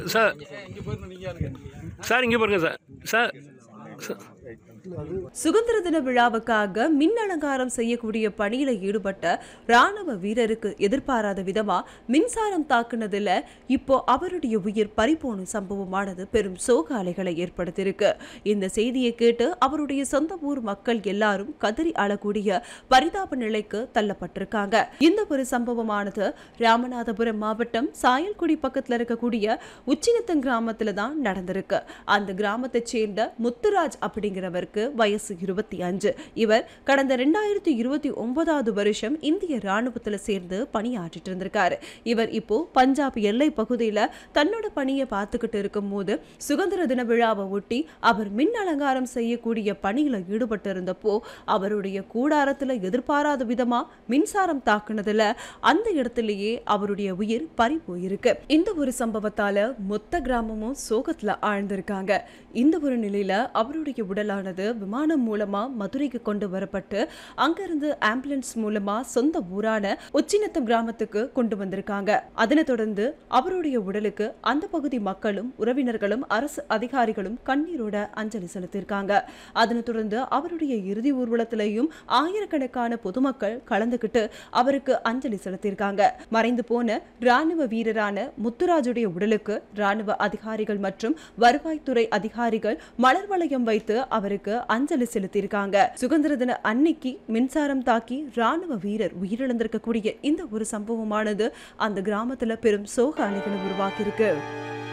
sir sir இங்கே பாருங்க sir sir sir சுதந்திர தின விழாவுக்காக மின் அலங்காரம் செய்யக்கூடிய பணியில ஈடுபட்ட ராணுவ வீரருக்கு எதிர்பாராத விதமா மின்சாரம் தாக்குனதுல இப்போ அவருடைய உயிர் பறிபோன சம்பவமானது பெரும் சோக அலைகளை ஏற்படுத்தியிருக்கு இந்த செய்தியை கேட்டு அவருடைய சொந்த ஊர் மக்கள் எல்லாரும் கதறி அழக்கூடிய பரிதாப நிலைக்கு தள்ளப்பட்டிருக்காங்க இந்த ஒரு சம்பவமானது ராமநாதபுரம் மாவட்டம் சாயல்குடி பக்கத்துல இருக்கக்கூடிய உச்சினத்தன் கிராமத்துல தான் நடந்திருக்கு அந்த கிராமத்தைச் சேர்ந்த முத்துராஜ் அப்படிங்கிறவருக்கு வயசு இருபத்தி அஞ்சு இவர் கடந்த ரெண்டாயிரத்தி இருபத்தி ஒன்பதாவது வருஷம் இந்திய ராணுவத்துல சேர்ந்து பணியாற்றிட்டு இருந்திருக்காரு இவர் இப்போ பஞ்சாப் எல்லை பகுதியில தன்னோட பணியை பார்த்துக்கிட்டு இருக்கும் போது சுதந்திர தின விழாவை ஒட்டி அவர் மின் அலங்காரம் செய்யக்கூடிய பணியில ஈடுபட்டு இருந்தப்போ அவருடைய கூடாரத்துல எதிர்பாராத விதமா மின்சாரம் தாக்குனதுல அந்த இடத்திலேயே அவருடைய உயிர் பறி போயிருக்கு இந்த ஒரு சம்பவத்தால மொத்த கிராமமும் சோகத்துல ஆழ்ந்திருக்காங்க இந்த ஒரு நிலையில அவருடைய உடலானது விமானம் மூலமா மதுரைக்கு கொண்டு வரப்பட்டு அங்கிருந்து ஆம்புலன்ஸ் மூலமா சொந்த ஊரான உச்சினத்தம் கிராமத்துக்கு கொண்டு வந்திருக்காங்க அதனை தொடர்ந்து அவருடைய உடலுக்கு அந்த பகுதி மக்களும் உறவினர்களும் அரசு அதிகாரிகளும் கண்ணீரோட அஞ்சலி செலுத்தியிருக்காங்க அதனை தொடர்ந்து அவருடைய இறுதி ஊர்வலத்திலையும் ஆயிரக்கணக்கான பொதுமக்கள் கலந்துகிட்டு அவருக்கு அஞ்சலி செலுத்தியிருக்காங்க மறைந்து போன ராணுவ வீரரான முத்துராஜுடைய உடலுக்கு ராணுவ அதிகாரிகள் மற்றும் வருவாய்த்துறை அதிகாரிகள் மலர் வளையம் வைத்து அவருக்கு அஞ்சலி செலுத்தியிருக்காங்க சுதந்திர தின அன்னைக்கு மின்சாரம் தாக்கி ராணுவ வீரர் உயிரிழந்திருக்கக்கூடிய இந்த ஒரு சம்பவமானது அந்த கிராமத்துல பெரும் சோக அலைகளை உருவாக்கியிருக்கு